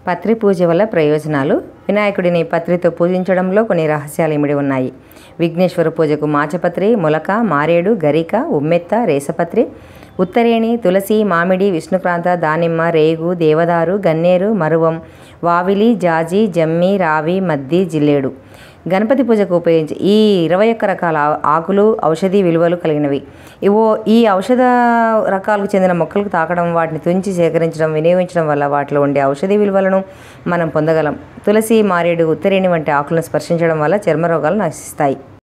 పత్రి పూజ వల్ల ప్రయోజనాలు వినాయకుడిని పత్రితో పూజించడంలో కొన్ని రహస్యాలు ఇమిడి ఉన్నాయి విఘ్నేశ్వర పూజకు మాచపత్రి మొలక మారేడు గరిక ఉమ్మెత్త రేసపత్రి ఉత్తరేణి తులసి మామిడి విష్ణుక్రాంత దానిమ్మ రేగు దేవదారు గన్నేరు మరువం వావిలి జాజి జమ్మి రావి మద్ది జిల్లేడు గణపతి పూజకు ఉపయోగించే ఈ ఇరవై ఒక్క రకాల ఆ- ఆకులు ఔషధి విలువలు కలిగినవి ఇవో ఈ ఔషధ రకాలకు చెందిన మొక్కలకు తాకడం వాటిని తుంచి సేకరించడం వినియోగించడం వల్ల వాటిలో ఉండే ఔషధి విలువలను మనం పొందగలం తులసి మారేడు ఉత్తరేణి వంటి ఆకులను స్పర్శించడం వల్ల చర్మ రోగాలు నశిస్తాయి